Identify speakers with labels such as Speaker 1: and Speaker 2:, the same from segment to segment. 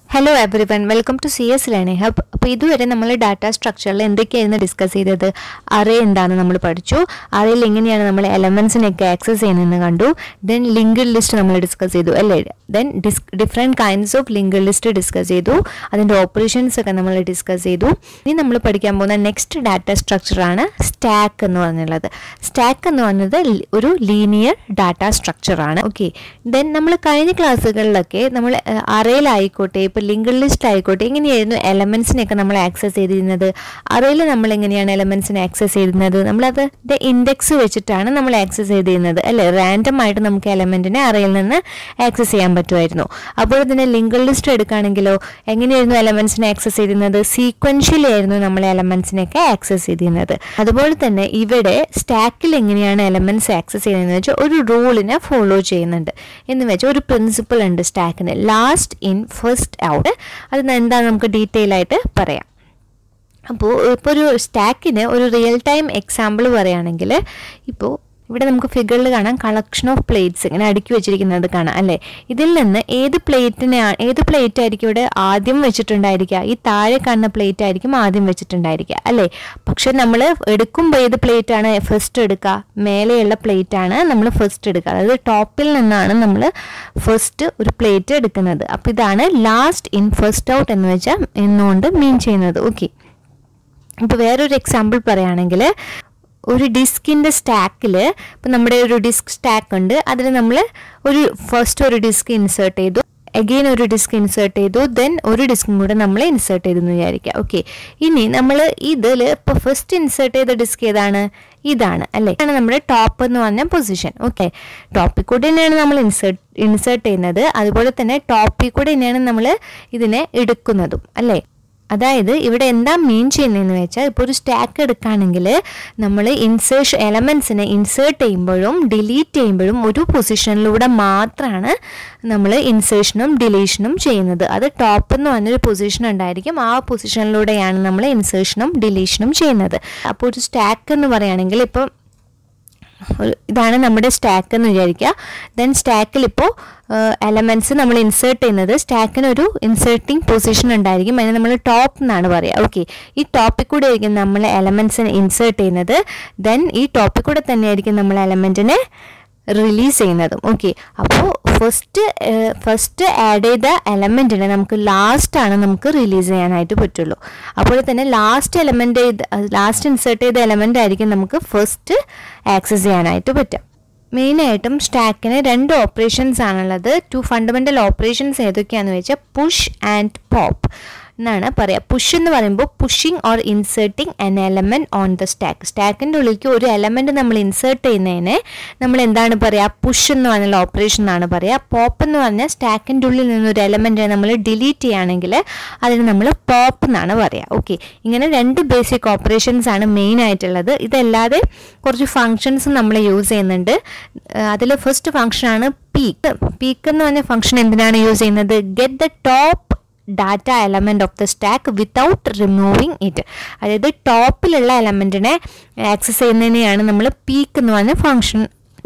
Speaker 1: hello everyone welcome to C S learning hub അപ്പോൾ ഇതുവരെ നമ്മൾ ഡാറ്റ സ്ട്രക്ചറിൽ എന്തൊക്കെയായിരുന്നു ഡിസ്കസ് ചെയ്തത് അറേ എന്താണെന്ന് നമ്മൾ പഠിച്ചു അറേയിൽ എങ്ങനെയാണ് നമ്മൾ എലമെൻസിനെയൊക്കെ ആക്സസ് ചെയ്യുന്നതെന്ന് കണ്ടു ദെൻ ലിങ്ക്ഡ് ലിസ്റ്റ് നമ്മൾ ഡിസ്കസ് ചെയ്തു അല്ലേ then this different kinds of linked list discuss ചെയ്തു അതിൻ്റെ ഓപ്പറേഷൻസ് ഒക്കെ നമ്മൾ ഡിസ്കസ് ചെയ്തു ഇനി നമ്മൾ പഠിക്കാൻ പോകുന്ന നെക്സ്റ്റ് ഡാറ്റ സ്ട്രക്ചറാണ് സ്റ്റാക്ക് എന്ന് പറഞ്ഞുള്ളത് സ്റ്റാക്ക് എന്ന് പറഞ്ഞത് ലി- ഒരു ലീനിയർ ഡാറ്റ സ്ട്രക്ചറാണ് ഓക്കെ ദെൻ നമ്മൾ കഴിഞ്ഞ ക്ലാസ്സുകളിലൊക്കെ നമ്മൾ അറയിലായിക്കോട്ടെ ഇപ്പോൾ ലിങ്ക് ലിസ്റ്റ് ആയിക്കോട്ടെ എങ്ങനെയായിരുന്നു എലമെൻസിനെയൊക്കെ നമ്മൾ ആക്സസ് ചെയ്തിരുന്നത് അറയിൽ നമ്മൾ എങ്ങനെയാണ് എലമെൻസിനെ ആക്സസ് ചെയ്തിരുന്നത് നമ്മളത് ഇൻഡെക്സ് വെച്ചിട്ടാണ് നമ്മൾ ആക്സസ് ചെയ്തിരുന്നത് അല്ലേ റാൻഡം ആയിട്ട് നമുക്ക് എലമെൻറ്റിനെ അറയിൽ നിന്ന് ആക്സസ് ചെയ്യാൻ പറ്റുമായിരുന്നു അപ്പോൾ തന്നെ ലിങ്ക് ലിസ്റ്റ് എടുക്കുകയാണെങ്കിലോ എങ്ങനെയായിരുന്നു എലമെൻസിനെ ആക്സസ് ചെയ്തിരുന്നത് സീക്വൻഷ്യലി ആയിരുന്നു നമ്മൾ എലമെൻസിനെയൊക്കെ ആക്സസ് ചെയ്തിരുന്നത് അതുപോലെ തന്നെ ഇവിടെ സ്റ്റാക്കിൽ എങ്ങനെയാണ് എലമെൻറ്റ്സ് ആക്സസ് ചെയ്യുന്നതെന്ന് വെച്ചാൽ ഒരു റൂളിനെ ഫോളോ ചെയ്യുന്നുണ്ട് എന്ന് വെച്ചാൽ ഒരു പ്രിൻസിപ്പിൾ ഉണ്ട് സ്റ്റാക്കിന് ലാസ്റ്റ് ഇൻ ഫസ്റ്റ് ഔട്ട് അത് എന്താ നമുക്ക് ഡീറ്റെയിൽ ആയിട്ട് പറയാം അപ്പോൾ ഇപ്പോൾ ഒരു സ്റ്റാക്കിന് ഒരു റിയൽ ടൈം എക്സാമ്പിൾ പറയുകയാണെങ്കിൽ ഇപ്പോൾ ഇവിടെ നമുക്ക് ഫിഗറിൽ കാണാം കളക്ഷൻ ഓഫ് പ്ലേറ്റ്സ് ഇങ്ങനെ അടുക്കി വെച്ചിരിക്കുന്നത് കാണാം അല്ലേ ഇതിൽ നിന്ന് ഏത് പ്ലേറ്റിനെ ഏത് പ്ലേറ്റ് ആയിരിക്കും ഇവിടെ ആദ്യം വെച്ചിട്ടുണ്ടായിരിക്കുക ഈ താഴെ കാണുന്ന പ്ലേറ്റ് ആയിരിക്കും ആദ്യം വെച്ചിട്ടുണ്ടായിരിക്കുക അല്ലേ പക്ഷെ നമ്മൾ എടുക്കുമ്പോൾ ഏത് പ്ലേറ്റ് ആണ് ഫസ്റ്റ് എടുക്കുക മേലെയുള്ള പ്ലേറ്റ് ആണ് നമ്മൾ ഫസ്റ്റ് എടുക്കുക അതായത് ടോപ്പിൽ നിന്നാണ് നമ്മൾ ഫസ്റ്റ് ഒരു പ്ലേറ്റ് എടുക്കുന്നത് അപ്പോൾ ഇതാണ് ലാസ്റ്റ് ഇൻ ഫസ്റ്റ് ഔട്ട് എന്ന് വെച്ചാൽ എന്നുകൊണ്ട് മീൻ ചെയ്യുന്നത് ഓക്കെ ഇപ്പോൾ വേറൊരു എക്സാമ്പിൾ പറയുകയാണെങ്കിൽ ഒരു ഡിസ്കിൻ്റെ സ്റ്റാക്കിൽ ഇപ്പം നമ്മുടെ ഒരു ഡിസ്ക് സ്റ്റാക്ക് ഉണ്ട് അതിൽ നമ്മൾ ഒരു ഫസ്റ്റ് ഒരു ഡിസ്ക് ഇൻസേർട്ട് ചെയ്തു അഗെയിൻ ഒരു ഡിസ്ക് ഇൻസേർട്ട് ചെയ്തു ദെൻ ഒരു ഡിസ്കും കൂടെ നമ്മൾ ഇൻസേർട്ട് ചെയ്തെന്ന് വിചാരിക്കുക ഓക്കെ ഇനി നമ്മൾ ഇതിൽ ഇപ്പോൾ ഫസ്റ്റ് ഇൻസേർട്ട് ചെയ്ത ഡിസ്ക് ഏതാണ് ഇതാണ് അല്ലേ ഇതാണ് നമ്മുടെ ടോപ്പ് എന്ന് പറഞ്ഞ പൊസിഷൻ ഓക്കെ ടോപ്പിൽ കൂടെ തന്നെയാണ് നമ്മൾ ഇൻസേർട്ട് ഇൻസേർട്ട് ചെയ്യുന്നത് അതുപോലെ തന്നെ ടോപ്പിൽ കൂടെ തന്നെയാണ് നമ്മൾ ഇതിനെ എടുക്കുന്നതും അല്ലേ അതായത് ഇവിടെ എന്താ മീൻ ചെയ്യുന്നതെന്ന് വെച്ചാൽ ഇപ്പോൾ ഒരു സ്റ്റാക്ക് എടുക്കുകയാണെങ്കിൽ നമ്മൾ ഇൻസേർഷൻ എലമെൻസിനെ ഇൻസേർട്ട് ചെയ്യുമ്പോഴും ഡിലീറ്റ് ചെയ്യുമ്പോഴും ഒരു പൊസിഷനിലൂടെ മാത്രമാണ് നമ്മൾ ഇൻസേർഷനും ഡിലീഷനും ചെയ്യുന്നത് അത് ടോപ്പ് എന്ന് പറഞ്ഞൊരു പൊസിഷൻ ഉണ്ടായിരിക്കും ആ പൊസിഷനിലൂടെയാണ് നമ്മൾ ഇൻസേർഷനും ഡിലീഷനും ചെയ്യുന്നത് അപ്പോൾ ഒരു സ്റ്റാക്ക് എന്ന് പറയുകയാണെങ്കിൽ ഇപ്പം ഒരു- ഇതാണ് നമ്മുടെ സ്റ്റാക്ക് എന്ന് വിചാരിക്കുക ദെൻ സ്റ്റാക്കിൽ ഇപ്പോൾ എലമെൻറ്റ്സ് നമ്മൾ ഇൻസേർട്ട് ചെയ്യുന്നത് സ്റ്റാക്കിന് ഒരു ഇൻസേർട്ടിങ് പൊസിഷൻ ഉണ്ടായിരിക്കും അതിന് നമ്മൾ ടോപ്പ് എന്നാണ് പറയുക ഓക്കെ ഈ ടോപ്പിൽ കൂടെ ആയിരിക്കും നമ്മൾ എലമെൻറ്റ്സിനെ ഇൻസേർട്ട് ചെയ്യുന്നത് ദെൻ ഈ ടോപ്പിൽ കൂടെ തന്നെയായിരിക്കും നമ്മൾ എലമെൻറ്റിനെ റിലീസ് ചെയ്യുന്നതും ഓക്കെ അപ്പോൾ ഫസ്റ്റ് ഫസ്റ്റ് ആഡ് ചെയ്ത എലമെൻറ്റിനെ നമുക്ക് ലാസ്റ്റാണ് നമുക്ക് റിലീസ് ചെയ്യാനായിട്ട് പറ്റുള്ളൂ അപ്പോൾ തന്നെ ലാസ്റ്റ് എലമെൻ്റ് ചെയ്ത് ലാസ്റ്റ് ഇൻസേർട്ട് ചെയ്ത എലമെൻ്റ് ആയിരിക്കും നമുക്ക് ഫസ്റ്റ് ആക്സസ് ചെയ്യാനായിട്ട് പറ്റുക മെയിനായിട്ടും സ്റ്റാക്കിന് രണ്ട് ഓപ്പറേഷൻസ് ആണുള്ളത് ടു ഫണ്ടമെൻ്റൽ ഓപ്പറേഷൻസ് ഏതൊക്കെയാണെന്ന് വെച്ചാൽ പുഷ് ആൻഡ് പോപ്പ് എന്നാണ് പറയുക പുഷ് എന്ന് പറയുമ്പോൾ pushing or inserting an element on the stack സ്റ്റാക്കിൻ്റെ ഉള്ളിലേക്ക് ഒരു എലമെൻറ്റ് നമ്മൾ ഇൻസേർട്ട് ചെയ്യുന്നതിനെ നമ്മൾ എന്താണ് പറയുക പുഷ് എന്ന് പറഞ്ഞുള്ള ഓപ്പറേഷൻ എന്നാണ് പറയുക പോപ്പ് എന്ന് പറഞ്ഞാൽ സ്റ്റാക്കിൻ്റെ ഉള്ളിൽ നിന്നൊരു എലമെൻറ്റ് നമ്മൾ ഡിലീറ്റ് ചെയ്യുകയാണെങ്കിൽ അതിന് നമ്മൾ പോപ്പ് എന്നാണ് പറയുക ഓക്കെ ഇങ്ങനെ രണ്ട് ബേസിക് ഓപ്പറേഷൻസ് ആണ് മെയിൻ ആയിട്ടുള്ളത് ഇതല്ലാതെ കുറച്ച് ഫങ്ഷൻസ് നമ്മൾ യൂസ് ചെയ്യുന്നുണ്ട് അതിൽ ഫസ്റ്റ് ഫങ്ഷനാണ് പീക്ക് പീക്ക് എന്ന് പറഞ്ഞ ഫങ്ഷൻ എന്തിനാണ് യൂസ് ചെയ്യുന്നത് get the top data element of the stack without removing it അതായത് ടോപ്പിലുള്ള എലമെൻറ്റിനെ ആക്സസ് ചെയ്യുന്നതിനെയാണ് നമ്മൾ പീക്ക് എന്ന് പറഞ്ഞ ഫങ്ഷൻ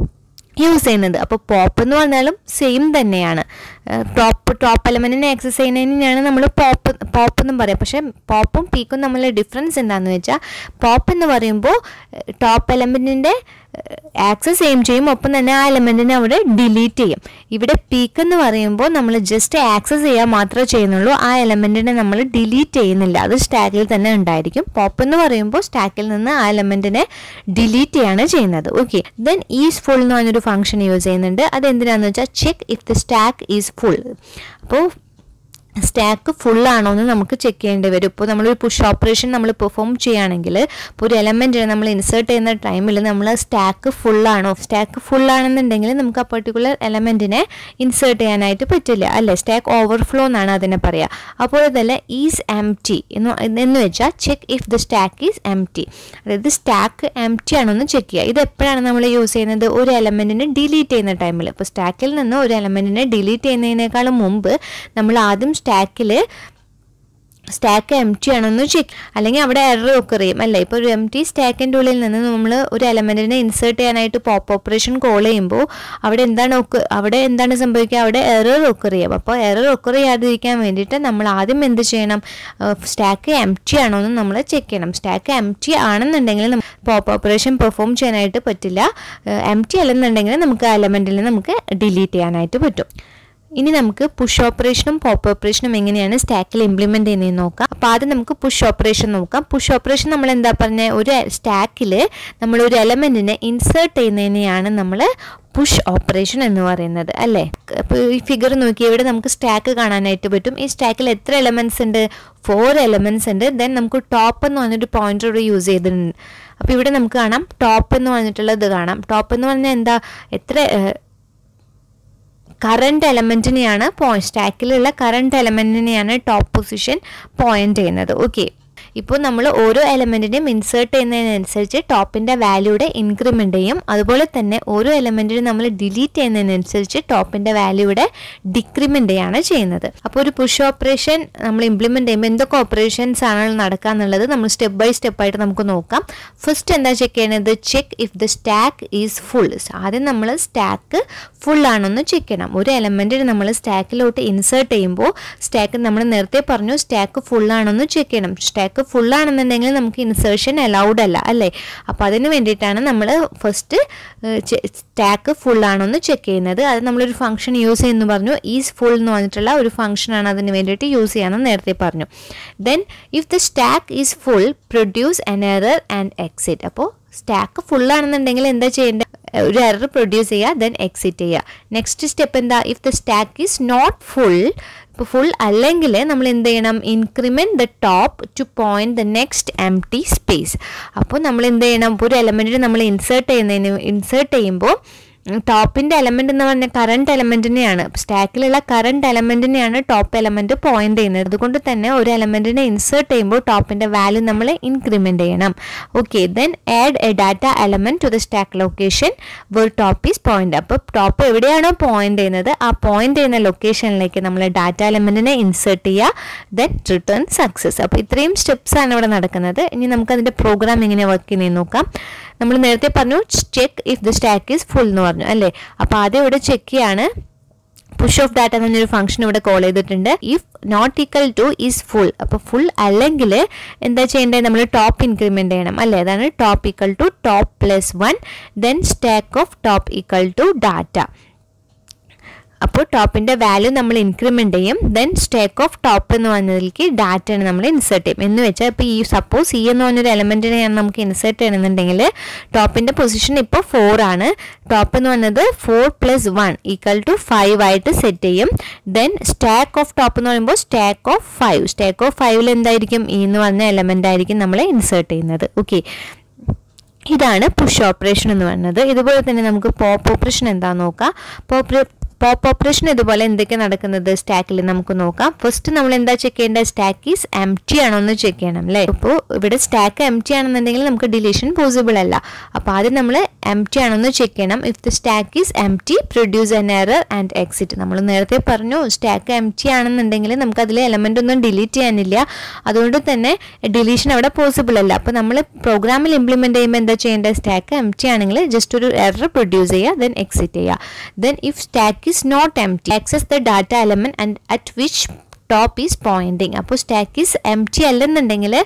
Speaker 1: യൂസ് ചെയ്യുന്നത് അപ്പോൾ പോപ്പ് എന്ന് പറഞ്ഞാലും സെയിം തന്നെയാണ് ടോപ്പ് ടോപ്പ് എലമെൻറ്റിനെ ആക്സസ് ചെയ്യുന്നതിനാണ് നമ്മൾ പോപ്പ് പോപ്പ് എന്നും പറയാം പക്ഷേ പോപ്പും പീക്കും തമ്മിലുള്ള ഡിഫറൻസ് എന്താണെന്ന് വെച്ചാൽ പോപ്പ് എന്ന് പറയുമ്പോൾ ടോപ്പ് എലമെൻറ്റിൻ്റെ ആക്സസ് ചെയ്യും ചെയ്യും ഒപ്പം തന്നെ ആ എലമെൻറ്റിനെ അവിടെ ഡിലീറ്റ് ചെയ്യും ഇവിടെ പീക്ക് എന്ന് പറയുമ്പോൾ നമ്മൾ ജസ്റ്റ് ആക്സസ് ചെയ്യുക മാത്രമേ ചെയ്യുന്നുള്ളൂ ആ എലമെൻറ്റിനെ നമ്മൾ ഡിലീറ്റ് ചെയ്യുന്നില്ല അത് സ്റ്റാക്കിൽ തന്നെ ഉണ്ടായിരിക്കും പോപ്പ് എന്ന് പറയുമ്പോൾ സ്റ്റാക്കിൽ നിന്ന് ആ എലമെൻറ്റിനെ ഡിലീറ്റ് ചെയ്യാണ് ചെയ്യുന്നത് ഓക്കെ ദെൻ ഈസ് ഫുൾ എന്ന് പറഞ്ഞൊരു ഫംഗ്ഷൻ യൂസ് ചെയ്യുന്നുണ്ട് അത് എന്തിനാണെന്ന് വെച്ചാൽ check if the stack is full അപ്പോൾ സ്റ്റാക്ക് ഫുൾ ആണോ എന്ന് നമുക്ക് ചെക്ക് ചെയ്യേണ്ടി വരും ഇപ്പോൾ നമ്മളൊരു പുഷ് ഓപ്പറേഷൻ നമ്മൾ പെർഫോം ചെയ്യുകയാണെങ്കിൽ ഇപ്പോൾ ഒരു എലമെൻറ്റ് നമ്മൾ ഇൻസേർട്ട് ചെയ്യുന്ന ടൈമിൽ നമ്മൾ സ്റ്റാക്ക് ഫുൾ ആണോ സ്റ്റാക്ക് ഫുൾ ആണെന്നുണ്ടെങ്കിൽ നമുക്ക് ആ പെർട്ടിക്കുലർ എലമെൻറ്റിനെ ഇൻസേർട്ട് ചെയ്യാനായിട്ട് പറ്റില്ല അല്ലേ സ്റ്റാക്ക് ഓവർഫ്ലോ എന്നാണ് അതിനെ പറയുക അപ്പോൾ തന്നെ ഈസ് എം ടി എന്ന് എന്ന് വെച്ചാൽ check if the stack is empty അതായത് സ്റ്റാക്ക് എം ടി ആണോ എന്ന് ചെക്ക് ചെയ്യുക ഇത് എപ്പോഴാണ് നമ്മൾ യൂസ് ചെയ്യുന്നത് ഒരു എലമെൻറ്റിനെ ഡിലീറ്റ് ചെയ്യുന്ന ടൈമിൽ ഇപ്പോൾ സ്റ്റാക്കിൽ നിന്ന് ഒരു എലമെൻറ്റിനെ ഡിലീറ്റ് ചെയ്യുന്നതിനേക്കാളും മുമ്പ് നമ്മൾ ആദ്യം സ്റ്റാക്കിൽ സ്റ്റാക്ക് എം ടി ആണെന്ന് ചെക്ക് അല്ലെങ്കിൽ അവിടെ എറർ ഒക്കെ ചെയ്യും അല്ലേ ഇപ്പോൾ ഒരു എം ടി സ്റ്റാക്കിൻ്റെ ഉള്ളിൽ നിന്ന് നമ്മൾ ഒരു എലമെൻറ്റിനെ ഇൻസേർട്ട് ചെയ്യാനായിട്ട് പോപ്പ് ഓപ്പറേഷൻ കോൾ ചെയ്യുമ്പോൾ അവിടെ എന്താണ് ഒക്കെ അവിടെ എന്താണ് സംഭവിക്കുക അവിടെ എറർ ഒക്കെ ചെയ്യും അപ്പോൾ എറർ ഒക്കെ ചെയ്യാതിരിക്കാൻ വേണ്ടിയിട്ട് നമ്മൾ ആദ്യം എന്ത് ചെയ്യണം സ്റ്റാക്ക് എം ടി ആണോ എന്ന് നമ്മൾ ചെക്ക് ചെയ്യണം സ്റ്റാക്ക് എം ടി ആണെന്നുണ്ടെങ്കിൽ പോപ്പ് ഓപ്പറേഷൻ പെർഫോം ചെയ്യാനായിട്ട് പറ്റില്ല എം ടി അല്ലെന്നുണ്ടെങ്കിൽ നമുക്ക് ആ എലമെൻറ്റിൽ നമുക്ക് ഡിലീറ്റ് ചെയ്യാനായിട്ട് പറ്റും ഇനി നമുക്ക് പുഷ് ഓപ്പറേഷനും പോപ്പ് ഓപ്പറേഷനും എങ്ങനെയാണ് സ്റ്റാക്കിൽ ഇംപ്ലിമെന്റ് ചെയ്യുന്നതെന്ന് നോക്കാം അപ്പോൾ ആദ്യം നമുക്ക് പുഷ് ഓപ്പറേഷൻ നോക്കാം പുഷ് ഓപ്പറേഷൻ നമ്മൾ എന്താ പറഞ്ഞത് ഒരു സ്റ്റാക്കിൽ നമ്മൾ ഒരു എലമെന്റിനെ ഇൻസേർട്ട് ചെയ്യുന്നതിനെയാണ് നമ്മൾ പുഷ് ഓപ്പറേഷൻ എന്ന് പറയുന്നത് അല്ലേ അപ്പോൾ ഈ ഫിഗർ നോക്കി ഇവിടെ നമുക്ക് സ്റ്റാക്ക് കാണാനായിട്ട് പറ്റും ഈ സ്റ്റാക്കിൽ എത്ര എലമെന്റ്സ് ഉണ്ട് ഫോർ എലമെന്റ്സ് ഉണ്ട് ദെൻ നമുക്ക് ടോപ്പ് എന്ന് പറഞ്ഞൊരു പോയിന്റർ ഇവിടെ യൂസ് ചെയ്തിട്ടുണ്ട് അപ്പോൾ ഇവിടെ നമുക്ക് കാണാം ടോപ്പ് എന്ന് പറഞ്ഞിട്ടുള്ളത് കാണാം ടോപ്പ് എന്ന് പറഞ്ഞാൽ എന്താ എത്ര കറണ്ട് എലമെൻറ്റിനെയാണ് പോയിന്റ് സ്റ്റാക്കിലുള്ള കറണ്ട് എലമെൻറ്റിനെയാണ് ടോപ്പ് പൊസിഷൻ പോയിന്റ് ചെയ്യുന്നത് ഓക്കെ ഇപ്പോൾ നമ്മൾ ഓരോ എലമെൻറ്റിനെയും ഇൻസേർട്ട് ചെയ്യുന്നതിനനുസരിച്ച് ടോപ്പിൻ്റെ വാല്യൂയുടെ ഇൻക്രിമെൻ്റ് ചെയ്യും അതുപോലെ തന്നെ ഓരോ എലമെൻറ്റിനും നമ്മൾ ഡിലീറ്റ് ചെയ്യുന്നതിനനുസരിച്ച് ടോപ്പിൻ്റെ വാല്യൂയുടെ ഡിക്രിമെൻ്റ് ചെയ്യാണ് ചെയ്യുന്നത് അപ്പോൾ ഒരു പുഷ് ഓപ്പറേഷൻ നമ്മൾ ഇംപ്ലിമെൻ്റ് ചെയ്യുമ്പോൾ എന്തൊക്കെ ഓപ്പറേഷൻസ് ആണ് നടക്കുക എന്നുള്ളത് നമ്മൾ സ്റ്റെപ്പ് ബൈ സ്റ്റെപ്പ് ആയിട്ട് നമുക്ക് നോക്കാം ഫസ്റ്റ് എന്താ ചെക്ക് ചെയ്യണത് check if the stack is full ആദ്യം നമ്മൾ സ്റ്റാക്ക് ഫുൾ ആണെന്ന് ചെക്ക് ചെയ്യണം ഒരു എലമെൻറ്റിന് നമ്മൾ സ്റ്റാക്കിലോട്ട് ഇൻസേർട്ട് ചെയ്യുമ്പോൾ സ്റ്റാക്ക് നമ്മൾ നേരത്തെ പറഞ്ഞു സ്റ്റാക്ക് ഫുൾ ആണെന്ന് ചെക്ക് ചെയ്യണം സ്റ്റാക്ക് ഫുൾ ആണെന്നുണ്ടെങ്കിൽ നമുക്ക് ഇൻസേർഷൻ അലൗഡ് അല്ല അല്ലേ അപ്പോൾ അതിന് വേണ്ടിയിട്ടാണ് നമ്മൾ ഫസ്റ്റ് സ്റ്റാക്ക് ഫുൾ ആണെന്ന് ചെക്ക് ചെയ്യുന്നത് അത് നമ്മളൊരു ഫംഗ്ഷൻ യൂസ് ചെയ്യുന്നു പറഞ്ഞു ഈസ് ഫുൾ എന്ന് പറഞ്ഞിട്ടുള്ള ഒരു ഫംഗ്ഷനാണ് അതിന് വേണ്ടിയിട്ട് യൂസ് ചെയ്യാമെന്ന് നേരത്തെ പറഞ്ഞു then if the stack is full produce an error and exit അപ്പോൾ സ്റ്റാക്ക് ഫുൾ ആണെന്നുണ്ടെങ്കിൽ എന്താ ചെയ്യേണ്ടത് ഒരു എറർ പ്രൊഡ്യൂസ് ചെയ്യുക ദെൻ എക്സിറ്റ് ചെയ്യുക നെക്സ്റ്റ് സ്റ്റെപ്പ് എന്താ if the stack is not full ഇപ്പോൾ ഫുൾ അല്ലെങ്കിൽ നമ്മൾ എന്ത് ചെയ്യണം increment the top to point the next empty space അപ്പോൾ നമ്മൾ എന്ത് ചെയ്യണം ഇപ്പോൾ ഒരു എലമെൻറ്റിന് നമ്മൾ ഇൻസേർട്ട് ചെയ്യുന്നതിന് ഇൻസേർട്ട് ചെയ്യുമ്പോൾ ടോപ്പിൻ്റെ എലമെൻ്റ് എന്ന് പറഞ്ഞാൽ കറണ്ട് എലമെൻറ്റിനെയാണ് സ്റ്റാക്കിലുള്ള കറണ്ട് എലമെൻറ്റിനെയാണ് ടോപ്പ് എലമെൻറ്റ് പോയിന്റ് ചെയ്യുന്നത് അതുകൊണ്ട് തന്നെ ഒരു എലമെൻറ്റിനെ ഇൻസേർട്ട് ചെയ്യുമ്പോൾ ടോപ്പിൻ്റെ വാല്യൂ നമ്മൾ ഇൻക്രിമെൻ്റ് ചെയ്യണം okay then add a data element to the stack location where top is point അപ്പോൾ ടോപ്പ് എവിടെയാണോ പോയിന്റ് ചെയ്യുന്നത് ആ പോയിന്റ് ചെയ്യുന്ന ലൊക്കേഷനിലേക്ക് നമ്മൾ ഡാറ്റ എലമെൻറ്റിനെ ഇൻസേർട്ട് ചെയ്യുക ദെൻ റിട്ടേൺ സക്സസ് അപ്പോൾ ഇത്രയും സ്റ്റെപ്സ് ആണ് ഇവിടെ നടക്കുന്നത് ഇനി നമുക്ക് അതിൻ്റെ പ്രോഗ്രാം എങ്ങനെ വർക്ക് ചെയ്യുന്നത് നോക്കാം നമ്മൾ നേരത്തെ പറഞ്ഞു check if the stack is full എന്ന് പറഞ്ഞു അല്ലേ അപ്പോൾ ആദ്യം ഇവിടെ ചെക്ക് ചെയ്യാണ് പുഷ് ഓഫ് ഡാറ്റ എന്ന് പറഞ്ഞൊരു ഫംഗ്ഷൻ ഇവിടെ കോൾ ചെയ്തിട്ടുണ്ട് if not equal to is full അപ്പോൾ ഫുൾ അല്ലെങ്കിൽ എന്താ ചെയ്യേണ്ടത് നമ്മൾ ടോപ്പ് ഇൻക്രിമെൻ്റ് ചെയ്യണം അല്ലേ അതാണ് top equal to top plus one then stack of top equal to data അപ്പോൾ ടോപ്പിൻ്റെ വാല്യൂ നമ്മൾ ഇൻക്രിമെൻ്റ് ചെയ്യും ദെൻ സ്റ്റേക്ക് ഓഫ് ടോപ്പ് എന്ന് പറഞ്ഞതിലേക്ക് ഡാറ്റയാണ് നമ്മൾ ഇൻസേർട്ട് ചെയ്യും എന്ന് വെച്ചാൽ ഇപ്പോൾ ഈ സപ്പോസ് ഈ എന്ന് പറഞ്ഞൊരു എലമെൻറ്റിനെയാണ് നമുക്ക് ഇൻസേർട്ട് ചെയ്യണമെന്നുണ്ടെങ്കിൽ ടോപ്പിൻ്റെ പൊസിഷൻ ഇപ്പോൾ ഫോർ ആണ് ടോപ്പ് എന്ന് പറഞ്ഞത് four plus one equal to five ആയിട്ട് സെറ്റ് ചെയ്യും ദെൻ സ്റ്റാക്ക് ഓഫ് ടോപ്പ് എന്ന് പറയുമ്പോൾ stack of five stack of ഫൈവിൽ എന്തായിരിക്കും ഈ എന്ന് പറഞ്ഞ എലമെൻ്റ് ആയിരിക്കും നമ്മൾ ഇൻസേർട്ട് ചെയ്യുന്നത് ഓക്കെ ഇതാണ് പുഷ് ഓപ്പറേഷൻ എന്ന് പറയുന്നത് ഇതുപോലെ തന്നെ നമുക്ക് പോപ്പ് ഓപ്പറേഷൻ എന്താണെന്ന് നോക്കാം പോപ്പ് പോപ്പ് ഓപ്പറേഷൻ ഇതുപോലെ എന്തൊക്കെ നടക്കുന്നത് സ്റ്റാക്കിൽ നമുക്ക് നോക്കാം ഫസ്റ്റ് നമ്മൾ എന്താ ചെക്ക് ചെയ്യേണ്ടത് സ്റ്റാക്ക് ഈസ് എം ടി ആണോ എന്ന് ചെക്ക് ചെയ്യണം അല്ലേ ഇപ്പോൾ ഇവിടെ സ്റ്റാക്ക് എം ടി ആണെന്നുണ്ടെങ്കിൽ നമുക്ക് ഡിലീഷൻ പോസിബിൾ അല്ല അപ്പോൾ ആദ്യം നമ്മൾ എം ടി ആണെന്ന് ചെക്ക് ചെയ്യണം if the stack is empty produce an error and exit നമ്മൾ നേരത്തെ പറഞ്ഞു സ്റ്റാക്ക് എം ടി ആണെന്നുണ്ടെങ്കിൽ നമുക്ക് അതിൽ എലമെൻ്റ് ഒന്നും ഡിലീറ്റ് ചെയ്യാനില്ല അതുകൊണ്ട് തന്നെ ഡിലീഷൻ അവിടെ പോസിബിൾ അല്ല അപ്പോൾ നമ്മൾ പ്രോഗ്രാമിൽ ഇംപ്ലിമെൻറ്റ് ചെയ്യുമ്പോൾ എന്താ ചെയ്യേണ്ടത് സ്റ്റാക്ക് എം ടി ആണെങ്കിൽ ജസ്റ്റ് ഒരു എറർ പ്രൊഡ്യൂസ് ചെയ്യുക ദെൻ എക്സിറ്റ് ചെയ്യുക then if stack is not empty access the data element and at which top is pointing അപ്പോൾ സ്റ്റാക്ക് ഈസ് എം ടി അല്ലെന്നുണ്ടെങ്കിൽ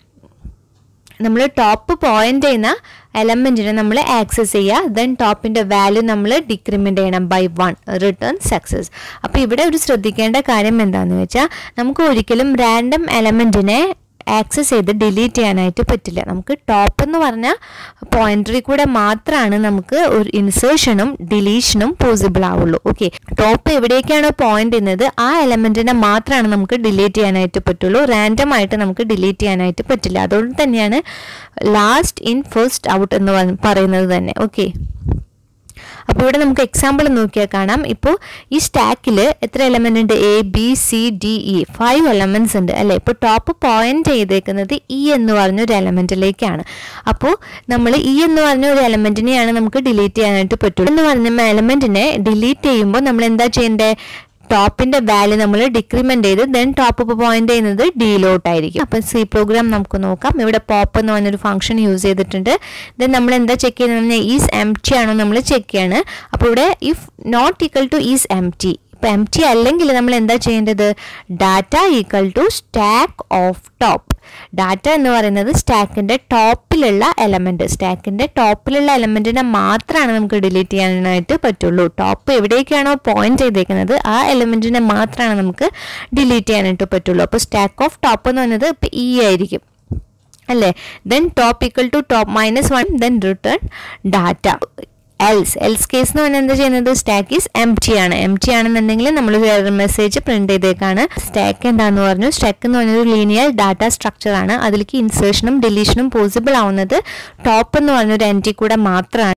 Speaker 1: നമ്മൾ ടോപ്പ് പോയിന്റ് ചെയ്യുന്ന എലമെൻറ്റിനെ നമ്മൾ access ചെയ്യുക ദെൻ ടോപ്പിൻ്റെ വാല്യൂ നമ്മൾ ഡിക്രിമെൻ്റ് ചെയ്യണം ബൈ വൺ റിട്ടേൺ സക്സസ് അപ്പോൾ ഇവിടെ ഒരു ശ്രദ്ധിക്കേണ്ട കാര്യം എന്താണെന്ന് വെച്ചാൽ നമുക്ക് ഒരിക്കലും റാൻഡം എലമെൻറ്റിനെ ആക്സസ് ചെയ്ത് ഡിലീറ്റ് ചെയ്യാനായിട്ട് പറ്റില്ല നമുക്ക് ടോപ്പ് എന്ന് പറഞ്ഞാൽ പോയിന്ററിൽ കൂടെ മാത്രമാണ് നമുക്ക് ഒരു ഇൻസേർഷനും ഡിലീഷനും പോസിബിൾ ആവുള്ളൂ ഓക്കെ ടോപ്പ് എവിടേക്കാണോ പോയിന്റ് ചെയ്യുന്നത് ആ എലമെന്റിനെ മാത്രമാണ് നമുക്ക് ഡിലീറ്റ് ചെയ്യാനായിട്ട് പറ്റുള്ളൂ റാൻഡം ആയിട്ട് നമുക്ക് ഡിലീറ്റ് ചെയ്യാനായിട്ട് പറ്റില്ല അതുകൊണ്ട് തന്നെയാണ് ലാസ്റ്റ് ഇൻ ഫസ്റ്റ് ഔട്ട് എന്ന് പറയുന്നത് തന്നെ ഓക്കെ അപ്പോൾ ഇവിടെ നമുക്ക് എക്സാമ്പിൾ നോക്കിയാൽ കാണാം ഇപ്പോൾ ഈ സ്റ്റാക്കിൽ എത്ര എലമെൻ്റ് ഉണ്ട് A B C D E five elements ഉണ്ട് അല്ലേ ഇപ്പോൾ ടോപ്പ് പോയിന്റ് ചെയ്തേക്കുന്നത് ഇ എന്ന് പറഞ്ഞ ഒരു എലമെൻറ്റിലേക്കാണ് അപ്പോൾ നമ്മൾ ഇ എന്ന് പറഞ്ഞ ഒരു എലമെൻറ്റിനെയാണ് നമുക്ക് ഡിലീറ്റ് ചെയ്യാനായിട്ട് പറ്റുള്ളൂ എന്ന് പറഞ്ഞ എലമെൻറ്റിനെ ഡിലീറ്റ് ചെയ്യുമ്പോൾ നമ്മൾ എന്താ ചെയ്യേണ്ടത് ടോപ്പിന്റെ വാല്യൂ നമ്മൾ ഡിക്രിമെന്റ് ചെയ്ത് ദെൻ ടോപ്പ് പോയിന്റ് ചെയ്യുന്നത് ഡിയിലോട്ടായിരിക്കും അപ്പം സി പ്രോഗ്രാം നമുക്ക് നോക്കാം ഇവിടെ പോപ്പ് എന്ന് പറഞ്ഞൊരു ഫംഗ്ഷൻ യൂസ് ചെയ്തിട്ടുണ്ട് ദെൻ നമ്മൾ എന്താ ചെക്ക് ചെയ്യുന്നത് ഈസ് എം ടി ആണോ നമ്മൾ ചെക്ക് ചെയ്യാണ് അപ്പോൾ ഇവിടെ if not equal to is empty ഇപ്പം എം ടി അല്ലെങ്കിൽ നമ്മൾ എന്താ ചെയ്യേണ്ടത് data equal to stack of top data എന്ന് പറയുന്നത് സ്റ്റാക്കിൻ്റെ ടോപ്പിലുള്ള എലമെൻറ്റ് സ്റ്റാക്കിൻ്റെ ടോപ്പിലുള്ള എലമെൻറ്റിനെ മാത്രമാണ് നമുക്ക് ഡിലീറ്റ് ചെയ്യാനായിട്ട് പറ്റുള്ളൂ ടോപ്പ് എവിടേക്കാണോ പോയിന്റ് ചെയ്തേക്കുന്നത് ആ എലമെൻറ്റിനെ മാത്രമാണ് നമുക്ക് ഡിലീറ്റ് ചെയ്യാനായിട്ട് പറ്റുള്ളൂ അപ്പോൾ സ്റ്റാക്ക് ഓഫ് ടോപ്പ് എന്ന് പറയുന്നത് ഇപ്പം ഇ ആയിരിക്കും അല്ലേ then top equal to top minus one then return data else else case എന്ന് പറഞ്ഞാൽ എന്താ ചെയ്യുന്നത് സ്റ്റാക്ക് ഈസ് എം ടി ആണ് എം ടി ആണെന്നുണ്ടെങ്കിൽ നമ്മൾ വേറൊരു മെസ്സേജ് പ്രിന്റ് ചെയ്തേക്കാണ് സ്റ്റാക്ക് എന്താന്ന് പറഞ്ഞു സ്റ്റാക്ക് എന്ന് പറഞ്ഞൊരു ലീനിയർ ഡാറ്റ സ്ട്രക്ചർ ആണ് അതിലേക്ക് ഇൻസേർഷനും ഡിലീഷനും പോസിബിൾ ആവുന്നത് ടോപ്പ് എന്ന് പറഞ്ഞൊരു എൻറ്റി കൂടെ മാത്രമാണ്